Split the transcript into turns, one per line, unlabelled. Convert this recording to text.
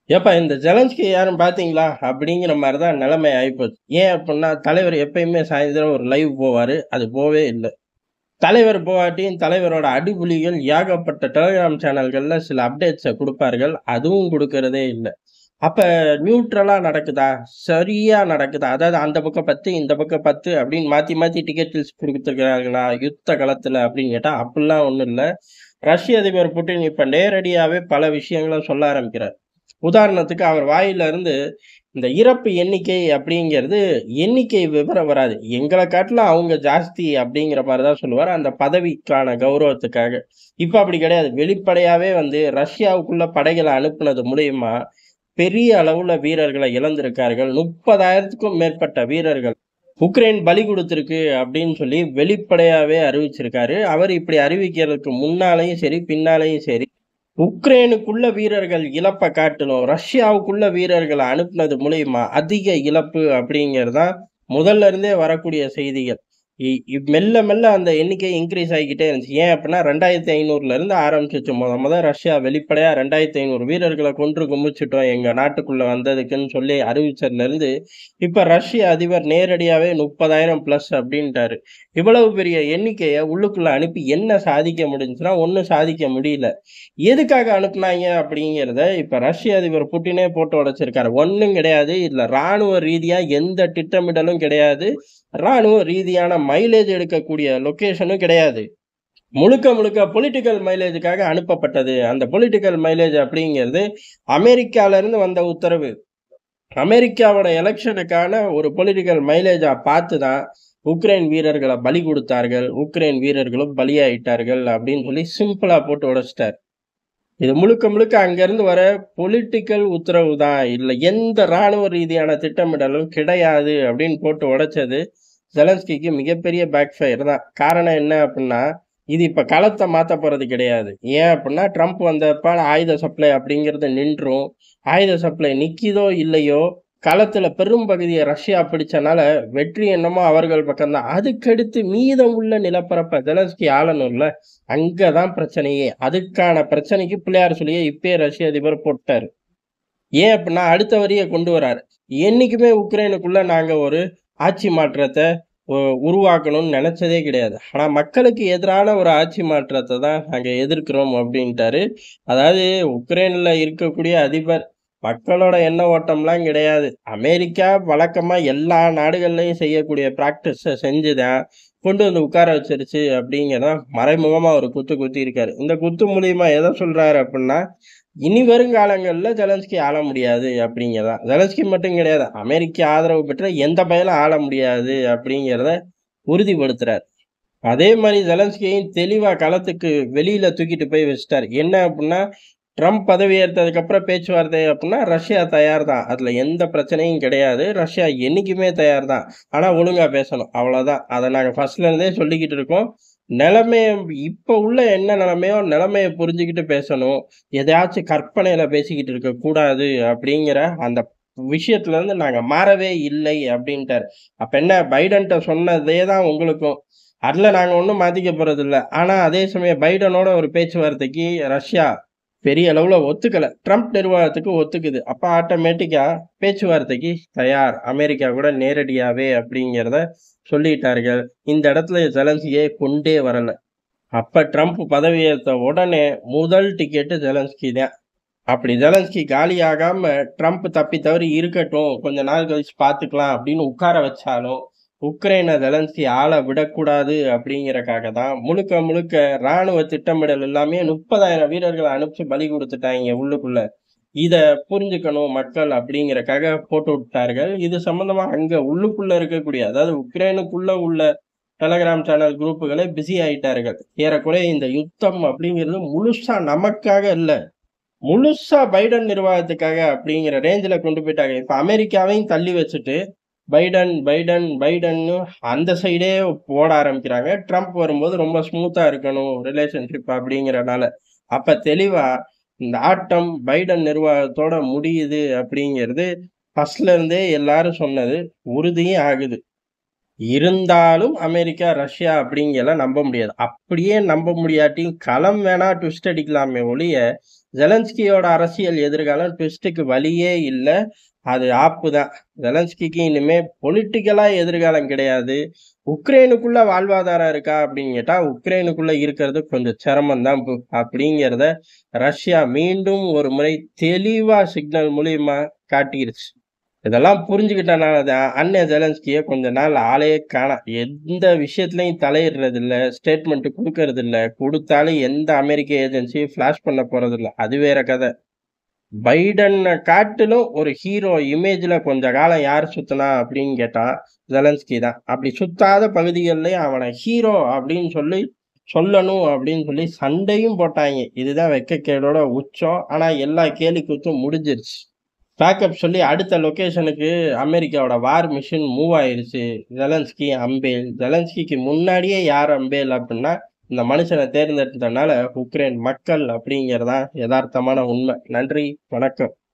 ஏப்பா இந்த ஜெலன்ஸ்கி யாரும் பார்த்தீங்களா? அப்படிங்கிற மாரி தான் நிலைமை ஆயிப்போச்சு. ஏன் அப்புட்ன்னா, தலைவர் எப்பயுமே சாயந்தரம் ஒரு லைவ் போவாரு. அது போவே இல்ல. தலைவர் போகாட்டியும் தலைவரோட அடிபுலிகள் ஏகப்பட்ட டெலகிராம் சேனல்கள்ல சில அப்டேட்ஸ குடுப்பார்கள். அதுவும் குடுக்கிறதே இல்ல. அப்ப நியூட்ரலா நடக்குதா? சரியா நடக்குதா? அதாவது அந்த பக்கம் 10, இந்த பக்கம் 10 அப்படின்னு மாத்தி மாத்தி டிக்கெட் லிஸ்ட் குடுத்துருக்காங்களா? யுத்த களத்துல அப்படின்னு கேட்டா, அப்படிலாம் ஒண்ணும் இல்ல. ரஷ்ய அதிபர் புட்டின் இப்ப நேரடியாவே பல விஷயங்கள சொல்ல ஆரம்பிக்கிறார். உதாரணத்துக்கு அவர் வாயில இருந்து இந்த இறப்பு எண்ணிக்கை அப்படிங்கிறது எண்ணிக்கை விவரம் வராது. எங்கள காட்டிலும் அவங்க ஜாஸ்தி அப்படிங்கிற மாரி தான் சொல்லுவாரு. அந்த பதவிக்கான கௌரவத்துக்காக. இப்ப அப்படி கிடையாது. வெளிப்படையாவே வந்து ரஷ்யாவுக்குள்ள படைகள அனுப்புனது மூலியமா பெரிய அளவுல வீரர்கள இழந்திருக்கார்கள். 30,000த்துக்கும் மேற்பட்ட வீரர்கள் உக்ரைன் பலி குடுத்திருக்கு அப்படின்னு சொல்லி வெளிப்படையாவே அறிவிச்சிருக்காரு. அவர் இப்படி அறிவிக்கிறதுக்கு முன்னாலயும் சரி, பின்னாலயும் சரி, உக்ரைனுக்குள்ள வீரர்கள் இழப்ப காட்டிலும், ரஷ்யாவுக்குள்ள வீரர்கள அனுப்புனது மூலியமா அதிக இழப்பு அப்படிங்கிறது தான் முதல்ல இருந்தே வரக்கூடிய செய்திகள். இ இ மெல்ல மெல்ல அந்த எண்ணிக்கை இன்கிரீஸ் ஆகிக்கிட்டே இருந்துச்சு. ஏன் அப்படின்னா 2500ல இருந்து ஆரம்பிச்சுச்சு. மொத மொத ரஷ்யா வெளிப்படையா 2500 வீரர்கள கொன்று குமிச்சுட்டோம் எங்க நாட்டுக்குள்ள வந்ததுக்குன்னு சொல்லி அறிவிச்சதுல இருந்து, இப்ப ரஷ்ய அதிபர் நேரடியாவே 30,000 பிளஸ் அப்படின்ட்டாரு. இவ்வளவு பெரிய எண்ணிக்கைய உள்ளுக்குள்ள அனுப்பி என்ன சாதிக்க முடிஞ்சுச்சுன்னா, ஒண்ணும் சாதிக்க முடியல. எதுக்காக அனுப்புனாய்ங்க அப்படிங்கிறத இப்ப ரஷ்ய அதிபர் புட்டினே போட்டு உடைச்சிருக்காரு. ஒண்ணும் கிடையாது. இதுல ராணுவ ரீதியா எந்த திட்டமிடலும் கிடையாது. ராணுவ ரீதியான மைலேஜ் எடுக்கக்கூடிய லொகேஷனும் கிடையாது. முழுக்க முழுக்க பொலிட்டிக்கல் மைலேஜ்க்காக அனுப்பப்பட்டது. அந்த பொலிட்டிக்கல் மைலேஜ் அப்படிங்கிறது அமெரிக்கால இருந்து வந்த உத்தரவு. அமெரிக்காவோட எலக்ஷனுக்கான ஒரு பொலிட்டிக்கல் மைலேஜா பார்த்து தான் உக்ரைன் வீரர்கள பலி குடுத்தார்கள். உக்ரைன் வீரர்களும் பலியாயிட்டார்கள் அப்படின்னு சொல்லி சிம்பிளா போட்டு உடைச்சுட்டாரு. இது முழுக்க முழுக்க அங்கிருந்து வர பொலிட்டிக்கல் உத்தரவு தான். இதுல எந்த ராணுவ ரீதியான திட்டமிடலும் கிடையாது அப்படின்னு போட்டு உடைச்சது ஜெலன்ஸ்கிக்கு மிகப்பெரிய பேக் ஃபயர் தான். காரணம் என்ன அப்படின்னா, இது இப்ப களத்த மாத்தப் போறது கிடையாது. ஏன் அப்படின்னா, ட்ரம்ப் வந்தப்ப ஆயுத சப்ளை அப்படிங்கிறது நின்றும். ஆயுத சப்ளை நிக்கிதோ இல்லையோ, களத்துல பெரும் பகுதிய ரஷ்யா பிடிச்சனால வெற்றி என்னமோ அவர்கள் பக்கம் தான். அதுக்கடுத்து மீதம் உள்ள நிலப்பரப்ப ஜெலன்ஸ்கி ஆளணும்ல. அங்க தான் பிரச்சனையே. அதுக்கான பிரச்சனைக்கு பிள்ளையார் சொல்லிய இப்பயே ரஷ்ய அதிபர் போட்டாரு. ஏன் அப்படின்னா, அடுத்த வரிய கொண்டு வராரு. என்னைக்குமே உக்ரைனுக்குள்ள நாங்க ஒரு ஆட்சி மாற்றத்த உ உருவாக்கணும்னு நெனச்சதே கிடையாது. ஆனா மக்களுக்கு எதிரான ஒரு ஆட்சி மாற்றத்த தான் நாங்க எதிர்க்கிறோம் அப்படின்ட்டாரு. அதாவது உக்ரைன்ல இருக்கக்கூடிய அதிபர் மக்களோட எண்ண ஓட்டம்லாம் கிடையாது. அமெரிக்கா வழக்கமா எல்லா நாடுகள்லயும் செய்யக்கூடிய பிராக்டிஸ செஞ்சு தான் கொண்டு வந்து உட்கார வச்சுருச்சு அப்படிங்கிறத மறைமுகமா ஒரு குத்து குத்தியிருக்காரு. இந்த குத்து மூலியமா எத சொல்றாரு அப்படின்னா, இனி வருங்காலங்கள்ல ஜெலன்ஸ்கி ஆள முடியாது அப்படிங்கிறது தான். ஜெலன்ஸ்கி மட்டும் கிடையாது. அமெரிக்க ஆதரவு பெற்ற எந்த பயலும் ஆள முடியாது அப்படிங்கிறத உறுதிப்படுத்துறார். அதே மாரி ஜெலன்ஸ்கியையும் தெளிவா களத்துக்கு வெளியில தூக்கிட்டு போய் வச்சுட்டாரு. என்ன அப்படின்னா, ட்ரம்ப் பதவி ஏற்றதுக்கு அப்புறம் பேச்சுவார்த்தை அப்படின்னா ரஷ்யா தயார் தான். அதுல எந்த பிரச்சனையும் கிடையாது. ரஷ்யா என்னைக்குமே தயார் தான். ஆனா ஒழுங்கா பேசணும். அவ்வளோதான். அத நாங்க ஃபர்ஸ்ட்ல இருந்தே சொல்லிக்கிட்டு இருக்கோம். நிலைமைய இப்ப உள்ள என்ன நிலைமையோ நிலைமைய புரிஞ்சுகிட்டு பேசணும். எதையாச்சும் கற்பனையில பேசிக்கிட்டு இருக்கக் கூடாது அப்படிங்கிற அந்த விஷயத்துல இருந்து நாங்க மாறவே இல்லை அப்படின்ட்டாரு. அப்ப என்ன பைடன்ட்ட சொன்னதே தான் உங்களுக்கும். அதுல நாங்க ஒண்ணும் மாத்திக்க போறதில்ல. ஆனா அதே சமயம் பைடனோட ஒரு பேச்சுவார்த்தைக்கு ரஷ்யா பெரிய அளவுல ஒத்துக்கல. ட்ரம்ப் நிர்வாகத்துக்கு ஒத்துக்குது. அப்ப ஆட்டோமேட்டிக்கா பேச்சுவார்த்தைக்கு தயார். அமெரிக்கா கூட நேரடியாவே அப்படிங்கிறத சொல்லிட்டார்கள். இந்த இடத்துல ஜெலன்ஸ்கிய கொண்டே வரல. அப்ப ட்ரம்ப் பதவியேத்த உடனே முதல் டிக்கெட் ஜெலன்ஸ்கி தான். அப்படி ஜெலன்ஸ்கி காலியாகாம ட்ரம்ப் தப்பி தவறி இருக்கட்டும். கொஞ்ச நாள் கழிச்சு பார்த்துக்கலாம் அப்படின்னு உட்கார வச்சாலும், உக்ரைன ஜெலன்ஸ்கி ஆள விடக்கூடாது அப்படிங்கிறக்காக தான் முழுக்க முழுக்க ராணுவ திட்டமிடல் எல்லாமே 30,000 வீரர்கள அனுப்பிச்சு பலி குடுத்துட்டாய்ங்க உள்ளுக்குள்ள. இத புரிஞ்சுக்கணும் மக்கள் அப்படிங்கிறக்காக போட்டு விட்டார்கள். இது சம்பந்தமா அங்க உள்ளுக்குள்ள இருக்கக்கூடிய அதாவது உக்ரைனுக்குள்ள உள்ள டெலகிராம் சேனல் குரூப்புகளே பிஸி ஆயிட்டார்கள். ஏறக்குறைய இந்த யுத்தம் அப்படிங்கிறது முழுசா நமக்காக இல்ல. முழுசா பைடன் நிர்வாகத்துக்காக அப்படிங்கிற ரேஞ்சுல கொண்டு போய்ட்டாங்க. இப்ப அமெரிக்காவையும் தள்ளி வச்சுட்டு, பைடன், பைடன், பைடன்னு அந்த சைடே ஓட ஆரம்பிக்கிறாங்க. ட்ரம்ப் வரும்போது ரொம்ப ஸ்மூத்தா இருக்கணும் ரிலேஷன்ஷிப் அப்படிங்கிறனால. அப்ப தெளிவா இந்த ஆட்டம் பைடன் நிர்வாகத்தோட முடியுது அப்படிங்கிறது ஃபர்ஸ்ட்ல இருந்தே எல்லாரும் சொன்னது உறுதியும் ஆகுது. இருந்தாலும் அமெரிக்கா, ரஷ்யா அப்படிங்கலாம் நம்ப முடியாது. அப்படியே நம்ப முடியாட்டியும் களம் வேணா ட்விஸ்ட் அடிக்கலாமே ஒழிய, ஜெலன்ஸ்கியோட அரசியல் எதிர்காலம் ட்விஸ்ட்டுக்கு வழியே இல்ல. அது ஆப்பு தான். ஜெலன்ஸ்கிக்கு இனிமே பொலிட்டிக்கலா எதிர்காலம் கிடையாது. உக்ரைனுக்குள்ள வாழ்வாதாரம் இருக்கா அப்படின்னு கேட்டா, உக்ரைனுக்குள்ள இருக்கிறது கொஞ்சம் சிரமம் தான் ப் அப்படிங்கிறத ரஷ்யா மீண்டும் ஒரு முறை தெளிவா சிக்னல் மூலியமா காட்டிருச்சு. இதெல்லாம் புரிஞ்சுக்கிட்டனால தான் அண்ணன் ஜெலன்ஸ்கிய கொஞ்ச நாள் ஆளையே காணோம். எந்த விஷயத்துலயும் தலையிடுறதில்ல. ஸ்டேட்மெண்ட் குடுக்கறதில்ல. குடுத்தாலும் எந்த அமெரிக்க ஏஜென்சியும் ஃபிளாஷ் பண்ண போறதில்ல. அது வேற கத. பைடன காட்டிலும் ஒரு ஹீரோ இமேஜ்ல கொஞ்ச காலம் யார் சுத்துனா அப்படின்னு கேட்டா, ஜெலன்ஸ்கி தான். அப்படி சுத்தாத பகுதிகள்லயும் அவன ஹீரோ அப்படின்னு சொல்லி சொல்லணும் அப்படின்னு சொல்லி சண்டையும் போட்டாய்ங்க. இதுதான் வெட்கக்கேடோட உச்சம். ஆனா எல்லா கேலி கூத்தும் முடிஞ்சிருச்சு. பேக்கப் சொல்லி அடுத்த லொகேஷனுக்கு அமெரிக்காவோட வார் மிஷின் மூவ் ஆயிருச்சு. ஜெலன்ஸ்கி, அம்பேல். ஜெலன்ஸ்கிக்கு முன்னாடியே யார் அம்பேல் அப்படின்னா, இந்த மனுஷன தேர்ந்தெடுத்தனால உக்ரைன் மக்கள் அப்படிங்கிறது தான் எதார்த்தமான உண்மை. நன்றி, வணக்கம்.